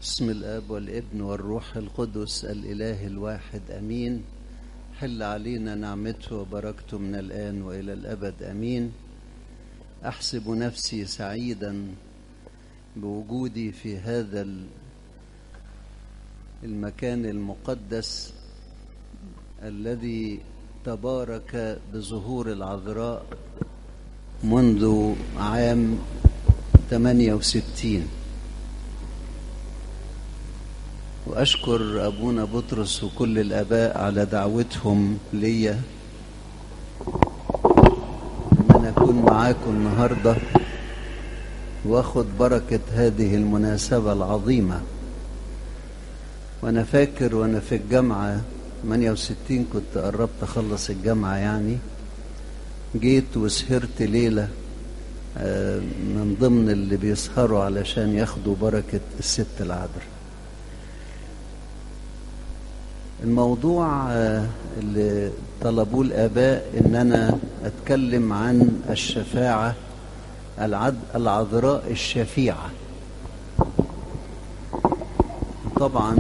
بسم الاب والابن والروح القدس الاله الواحد امين حل علينا نعمته وبركته من الان والى الابد امين احسب نفسي سعيدا بوجودي في هذا المكان المقدس الذي تبارك بظهور العذراء منذ عام 68 واشكر ابونا بطرس وكل الاباء على دعوتهم ليا ان انا اكون معاكم النهارده واخد بركه هذه المناسبه العظيمه وانا فاكر وانا في الجامعه 68 كنت قربت اخلص الجامعه يعني جيت وسهرت ليله من ضمن اللي بيسهروا علشان ياخدوا بركه الست العذراء الموضوع اللي طلبوه الآباء إن أنا أتكلم عن الشفاعة العذراء الشفيعة طبعا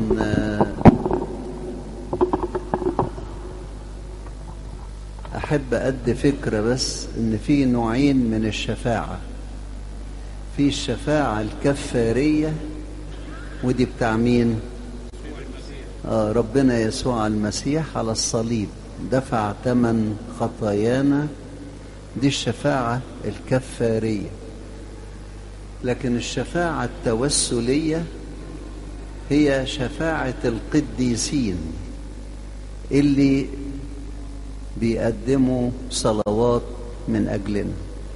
أحب أدي فكرة بس إن في نوعين من الشفاعة في الشفاعة الكفارية ودي بتاع مين؟ آه ربنا يسوع المسيح على الصليب دفع ثمن خطايانا دي الشفاعة الكفارية لكن الشفاعة التوسلية هي شفاعة القديسين اللي بيقدموا صلوات من أجلنا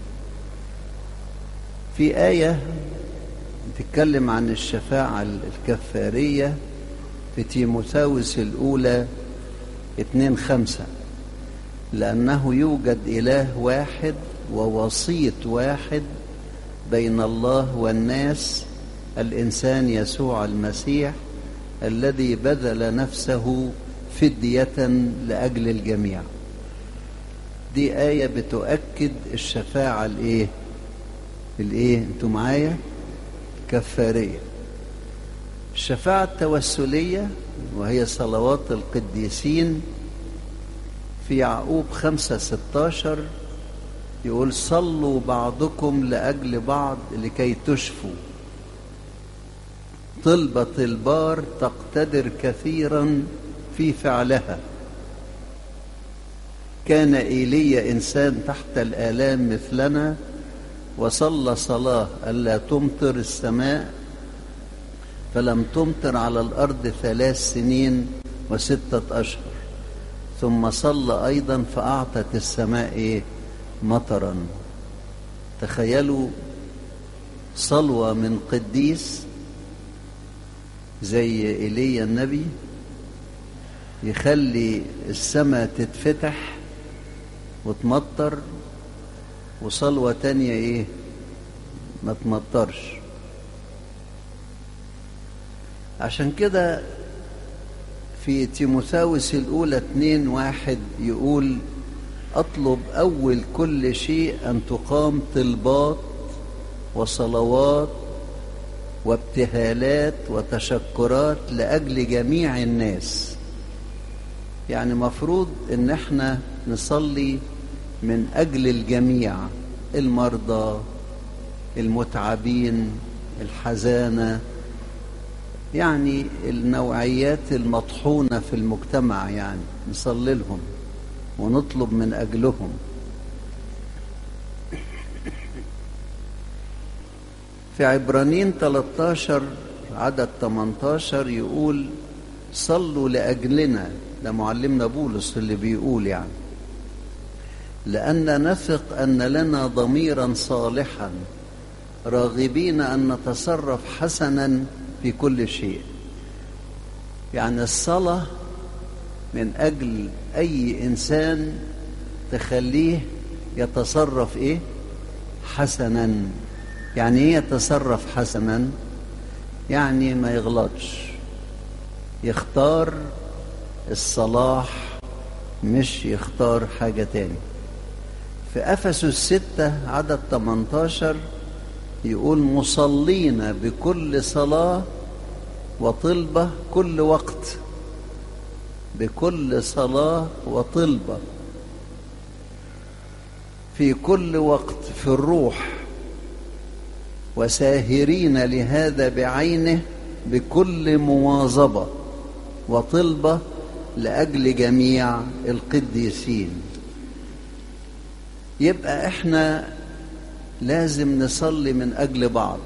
في آية تتكلم عن الشفاعة الكفارية في تيموثاوس الأولى اتنين خمسة لأنه يوجد إله واحد ووسيط واحد بين الله والناس الإنسان يسوع المسيح الذي بذل نفسه فدية لأجل الجميع دي آية بتؤكد الشفاعة الإيه؟ الإيه؟ أنتوا معايا؟ كفارية الشفاعة التوسلية وهي صلوات القديسين في يعقوب خمسة ستاشر يقول صلوا بعضكم لأجل بعض لكي تشفوا طلبة البار تقتدر كثيرا في فعلها كان إيليا إنسان تحت الآلام مثلنا وصلى صلاة ألا تمطر السماء فلم تمطر على الأرض ثلاث سنين وستة أشهر ثم صلى أيضا فأعطت السماء إيه؟ مطرا تخيلوا صلوة من قديس زي إيليا النبي يخلي السماء تتفتح وتمطر وصلوة تانية إيه ما تمطرش عشان كده في تيموثاوس الأولى اتنين واحد يقول أطلب أول كل شيء أن تقام طلبات وصلوات وابتهالات وتشكرات لأجل جميع الناس يعني مفروض ان احنا نصلي من أجل الجميع المرضى المتعبين الحزانه يعني النوعيات المطحونة في المجتمع يعني نصلي لهم ونطلب من أجلهم في عبرانين 13 عدد 18 يقول صلوا لأجلنا ده معلمنا بولس اللي بيقول يعني لأن نثق أن لنا ضميرا صالحا راغبين أن نتصرف حسنا في كل شيء يعني الصلاة من أجل أي إنسان تخليه يتصرف إيه حسنا يعني إيه يتصرف حسنا يعني ما يغلطش يختار الصلاح مش يختار حاجة تاني في أفسس ستة عدد 18 يقول مصلين بكل صلاة وطلبة كل وقت بكل صلاة وطلبة في كل وقت في الروح وساهرين لهذا بعينه بكل مواظبة وطلبة لأجل جميع القديسين يبقى احنا لازم نصلي من أجل بعض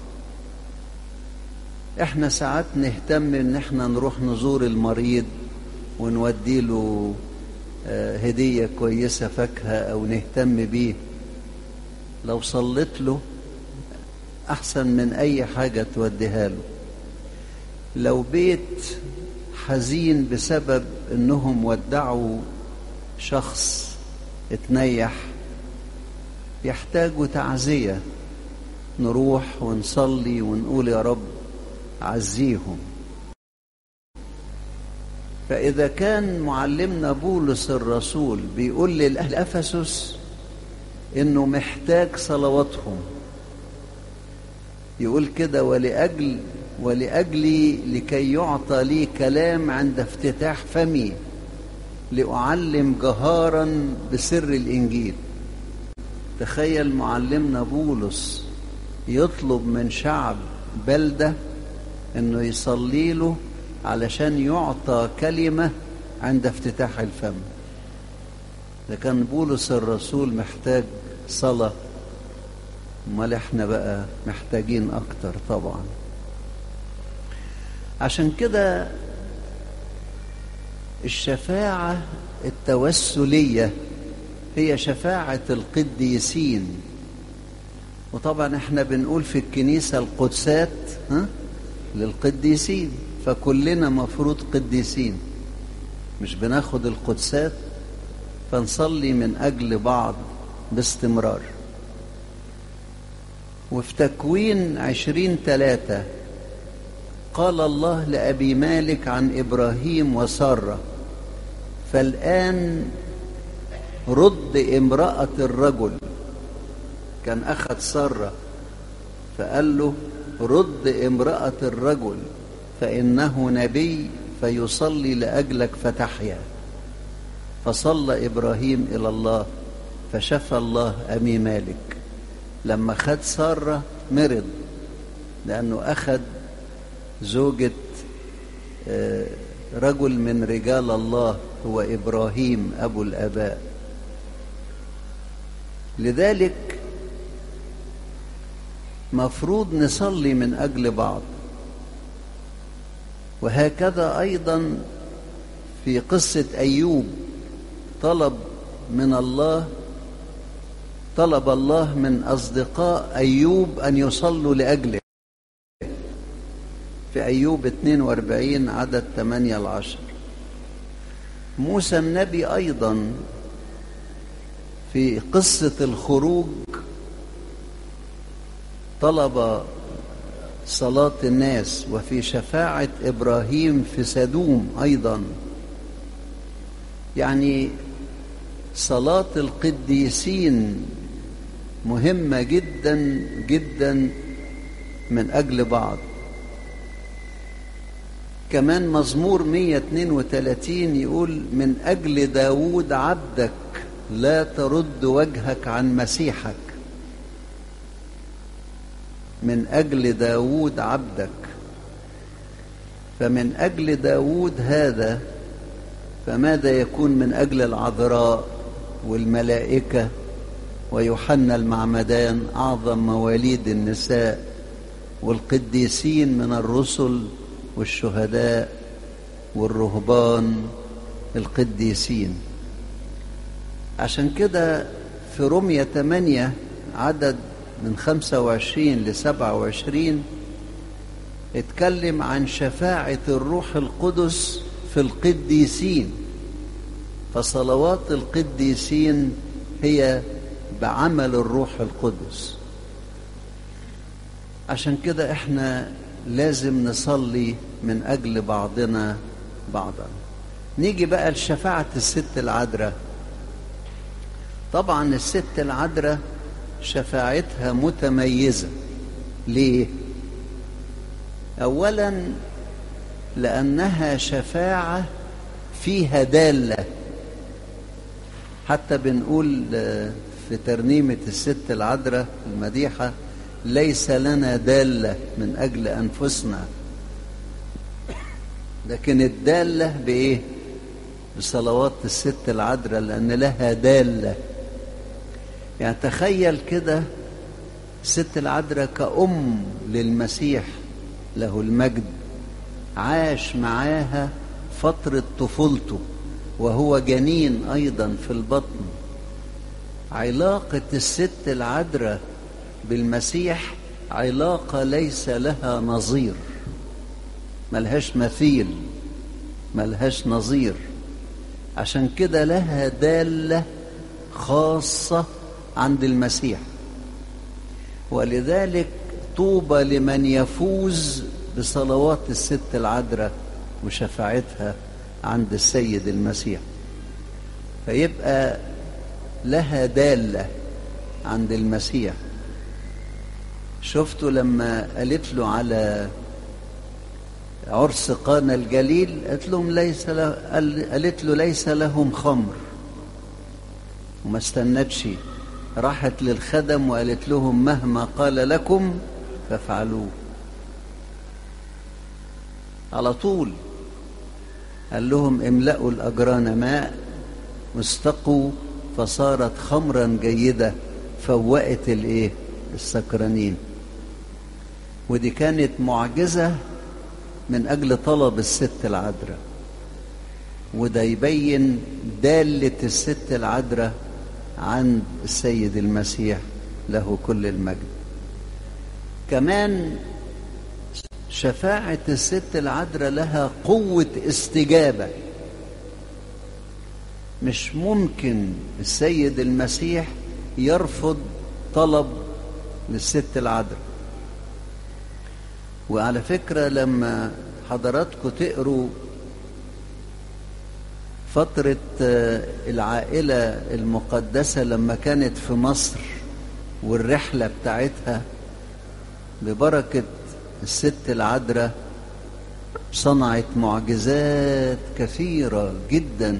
احنا ساعات نهتم ان احنا نروح نزور المريض ونودي له هدية كويسة فاكهة او نهتم بيه لو صليت له احسن من اي حاجة توديها له لو بيت حزين بسبب انهم ودعوا شخص اتنيح يحتاجوا تعزية نروح ونصلي ونقول يا رب عزيهم فإذا كان معلمنا بولس الرسول بيقول للأهل أفسس إنه محتاج صلواتهم يقول كده ولأجل ولأجلي لكي يعطى لي كلام عند افتتاح فمي لأعلم جهارا بسر الإنجيل تخيل معلمنا بولس يطلب من شعب بلده انه يصلي له علشان يعطى كلمة عند افتتاح الفم ده كان بولس الرسول محتاج صلاة امال احنا بقى محتاجين اكتر طبعا عشان كده الشفاعة التوسلية هي شفاعة القديسين وطبعا احنا بنقول في الكنيسة القدسات ها للقديسين فكلنا مفروض قديسين مش بناخد القدسات فنصلي من أجل بعض باستمرار وفي تكوين عشرين ثلاثة قال الله لأبي مالك عن إبراهيم وسارة فالآن رد امرأة الرجل كان أخذ سارة فقال له رد امرأة الرجل فإنه نبي فيصلي لأجلك فتحيا فصلى إبراهيم إلى الله فشفى الله أمي مالك لما خد سارة مرض لأنه أخذ زوجة رجل من رجال الله هو إبراهيم أبو الآباء لذلك مفروض نصلي من أجل بعض وهكذا أيضا في قصة أيوب طلب من الله طلب الله من أصدقاء أيوب أن يصلوا لأجله في أيوب 42 عدد 8 العشر موسى النبي أيضا في قصة الخروج طلب صلاة الناس وفي شفاعة إبراهيم في سدوم أيضا يعني صلاة القديسين مهمة جدا جدا من أجل بعض كمان مزمور 132 يقول من أجل داود عبدك لا ترد وجهك عن مسيحك من أجل داود عبدك فمن أجل داود هذا فماذا يكون من أجل العذراء والملائكة ويوحنا المعمدان أعظم مواليد النساء والقديسين من الرسل والشهداء والرهبان القديسين عشان كده في رمية 8 عدد من 25 ل 27 اتكلم عن شفاعة الروح القدس في القديسين فصلوات القديسين هي بعمل الروح القدس عشان كده احنا لازم نصلي من اجل بعضنا بعضا نيجي بقى لشفاعة الست العذراء طبعا الست العذراء شفاعتها متميزة ليه اولا لأنها شفاعة فيها دالة حتى بنقول في ترنيمة الست العذراء المديحة ليس لنا دالة من أجل أنفسنا لكن الدالة بإيه؟ بصلوات الست العذراء لأن لها دالة يعني تخيل كده الست العذراء كأم للمسيح له المجد عاش معاها فترة طفولته وهو جنين أيضا في البطن علاقة الست العذراء بالمسيح علاقة ليس لها نظير ملهاش مثيل ملهاش نظير عشان كده لها دالة خاصة عند المسيح ولذلك طوبى لمن يفوز بصلوات الست العذراء وشفاعتها عند السيد المسيح فيبقى لها دالة عند المسيح شفتوا لما قالت له على عرس قانا الجليل قالت لهم ليس له قالت له ليس لهم خمر وما استنتش راحت للخدم وقالت لهم مهما قال لكم فافعلوه على طول قال لهم املأوا الأجران ماء واستقوا فصارت خمرا جيدة فوقت الايه السكرانين ودي كانت معجزة من أجل طلب الست العذراء وده يبين دالة الست العذراء عند السيد المسيح له كل المجد كمان شفاعة الست العذراء لها قوة استجابة مش ممكن السيد المسيح يرفض طلب للست العذراء وعلى فكرة لما حضراتكم تقروا فترة العائلة المقدسة لما كانت في مصر والرحلة بتاعتها ببركة الست العذراء صنعت معجزات كثيرة جدا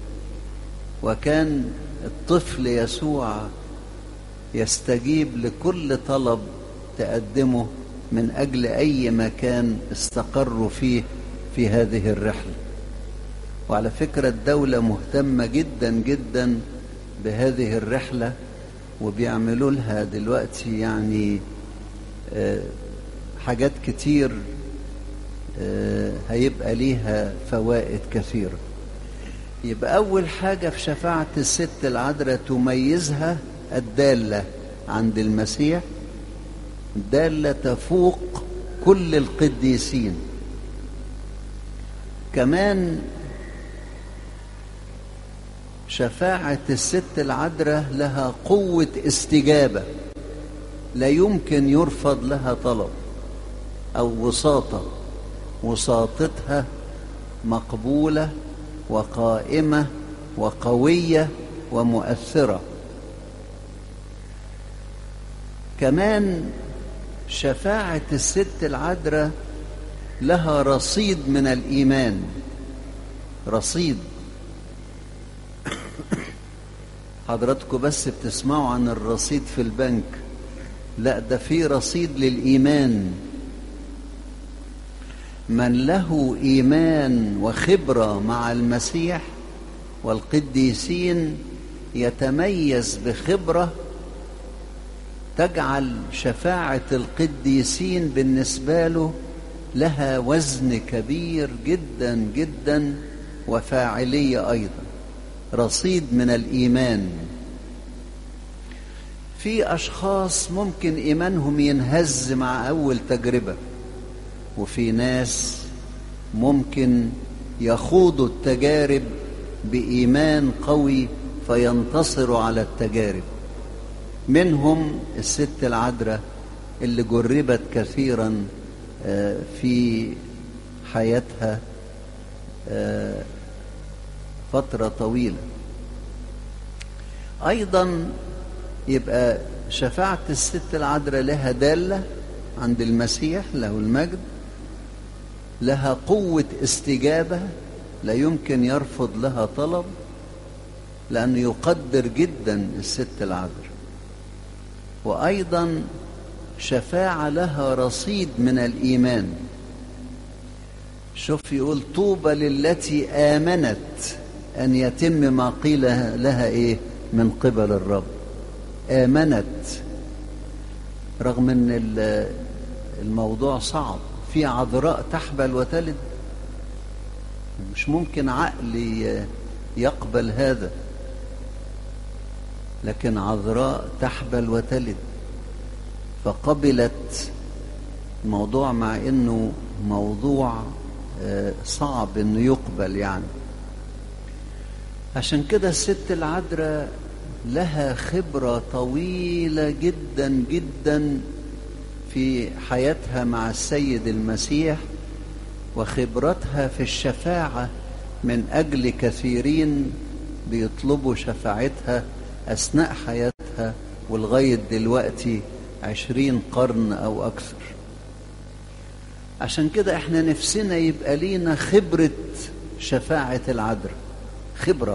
وكان الطفل يسوع يستجيب لكل طلب تقدمه من أجل أي مكان استقروا فيه في هذه الرحلة وعلى فكرة الدولة مهتمة جدا جدا بهذه الرحلة وبيعملوا لها دلوقتي يعني حاجات كتير هيبقى ليها فوائد كثيرة يبقى أول حاجة في شفاعة الست العذراء تميزها الدالة عند المسيح دالة تفوق كل القديسين كمان شفاعة الست العذراء لها قوة استجابة لا يمكن يرفض لها طلب أو وساطة وساطتها مقبولة وقائمة وقوية ومؤثرة كمان شفاعة الست العذراء لها رصيد من الإيمان رصيد حضراتكم بس بتسمعوا عن الرصيد في البنك لا ده في رصيد للإيمان من له إيمان وخبرة مع المسيح والقديسين يتميز بخبرة تجعل شفاعة القديسين بالنسبة له لها وزن كبير جدا جدا وفاعلية أيضا رصيد من الإيمان في أشخاص ممكن إيمانهم ينهز مع أول تجربة وفي ناس ممكن يخوضوا التجارب بإيمان قوي فينتصروا على التجارب منهم الست العذراء اللي جربت كثيرا في حياتها فترة طويلة أيضا يبقى شفاعة الست العذراء لها دالة عند المسيح له المجد لها قوة استجابة لا يمكن يرفض لها طلب لأنه يقدر جدا الست العذراء وأيضا شفاعة لها رصيد من الإيمان شوف يقول طوبى للتي آمنت أن يتم ما قيل لها إيه من قبل الرب آمنت رغم أن الموضوع صعب في عذراء تحبل وتلد مش ممكن عقل يقبل هذا لكن عذراء تحبل وتلد فقبلت الموضوع مع انه موضوع صعب انه يقبل يعني عشان كده الست العذراء لها خبرة طويلة جدا جدا في حياتها مع السيد المسيح وخبرتها في الشفاعة من أجل كثيرين بيطلبوا شفاعتها أثناء حياتها ولغاية دلوقتي عشرين قرن أو أكثر عشان كده احنا نفسنا يبقى لينا خبرة شفاعة العذراء خبرة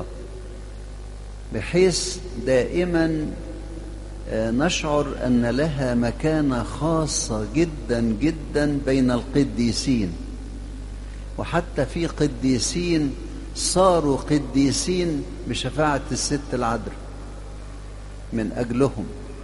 بحيث دائما نشعر أن لها مكانة خاصة جدا جدا بين القديسين وحتى في قديسين صاروا قديسين بشفاعة الست العذراء من أجلهم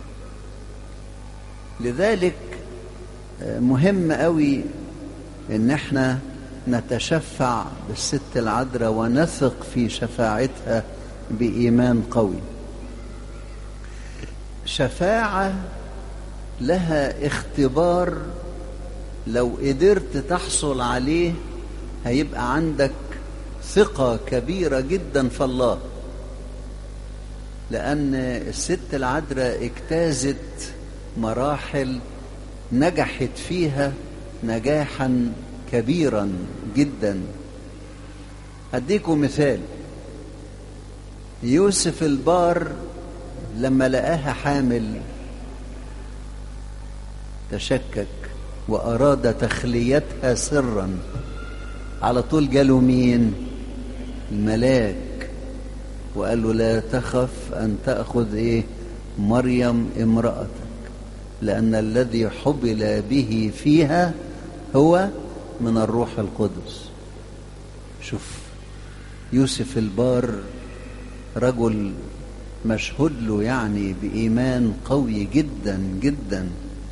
لذلك مهم قوي ان احنا نتشفع بالست العذراء ونثق في شفاعتها بإيمان قوي شفاعة لها اختبار لو قدرت تحصل عليه هيبقى عندك ثقة كبيرة جدا في الله لأن الست العذراء اجتازت مراحل نجحت فيها نجاحا كبيرا جدا أديكم مثال يوسف البار لما لقاها حامل تشكك وأراد تخليتها سرا على طول جاله مين الملاك وقال له لا تخف أن تأخذ إيه مريم امرأتك لأن الذي حبل به فيها هو من الروح القدس شوف يوسف البار رجل مشهود له يعني بإيمان قوي جدا جدا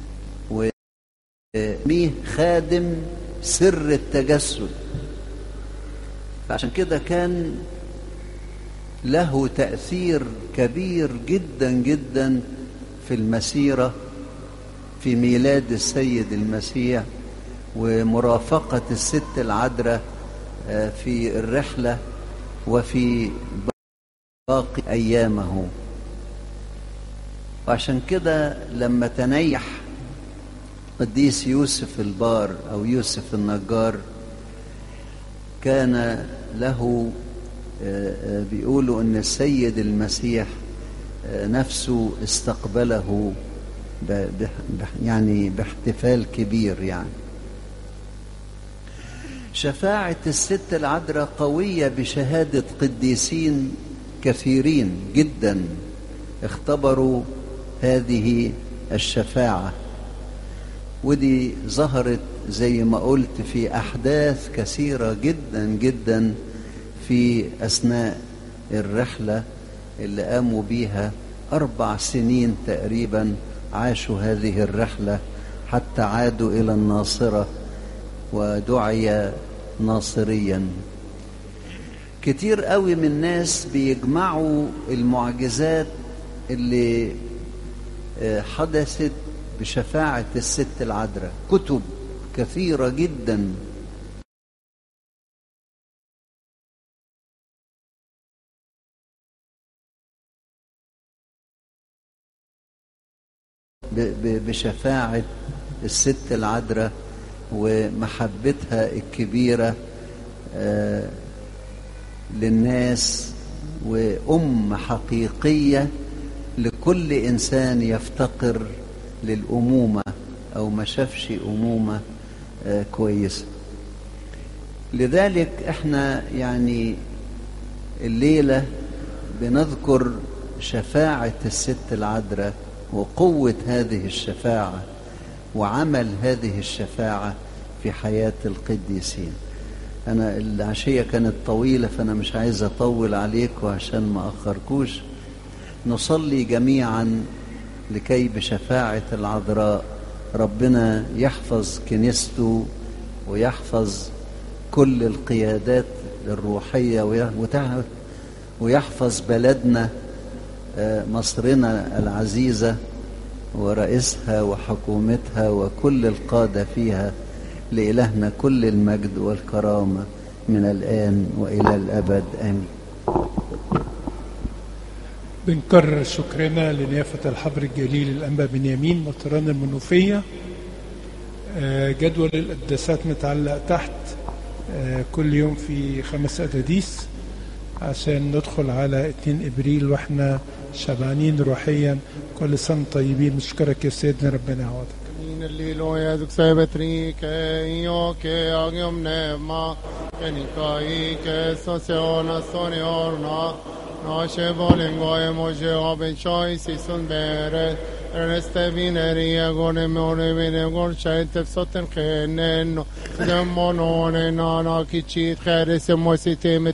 وميه خادم سر التجسد فعشان كده كان له تأثير كبير جدا جدا في المسيرة في ميلاد السيد المسيح ومرافقة الست العذراء في الرحلة وفي باقي أيامه وعشان كده لما تنيح قديس يوسف البار أو يوسف النجار كان له بيقولوا أن السيد المسيح نفسه استقبله يعني باحتفال كبير يعني شفاعة الست العذراء قوية بشهادة قديسين كثيرين جدا اختبروا هذه الشفاعة ودي ظهرت زي ما قلت في أحداث كثيرة جدا جدا في أثناء الرحلة اللي قاموا بيها أربع سنين تقريبا عاشوا هذه الرحلة حتى عادوا إلى الناصرة ودعي ناصريا كتير قوي من الناس بيجمعوا المعجزات اللي حدثت بشفاعة الست العذراء كتب كثيرة جدا بشفاعة الست العذراء ومحبتها الكبيرة للناس وأم حقيقية لكل إنسان يفتقر للأمومة أو ما شافش أمومة كويسة لذلك احنا يعني الليلة بنذكر شفاعة الست العذراء وقوة هذه الشفاعة وعمل هذه الشفاعة في حياة القديسين أنا العشية كانت طويلة فأنا مش عايز أطول عليكم عشان ما أخركوش نصلي جميعا لكي بشفاعة العذراء ربنا يحفظ كنيسته ويحفظ كل القيادات الروحية ويحفظ بلدنا مصرنا العزيزة ورئيسها وحكومتها وكل القادة فيها لإلهنا كل المجد والكرامة من الآن وإلى الأبد آمين بنكرر شكرنا لنيافة الحبر الجليل الأنبا بنيامين مطران المنوفية جدول القداسات متعلق تحت كل يوم في خمس أداديس عشان ندخل على 2 إبريل وإحنا شبعانين روحيا كل سنة طيبين نشكرك يا سيدنا ربنا يعوضك In Liloja Duxebetrike, Ioke, Agium Nema, Kenikaike, Sosiona, Soniorna, Nasce Bolingoe, Moje, Oben Choice, Isun Bere, Erneste Vineria, Gone Mone, Vine, Gorchete, Soten Keneno, Demonone, Nana, Kichit, Cheres, Mosite,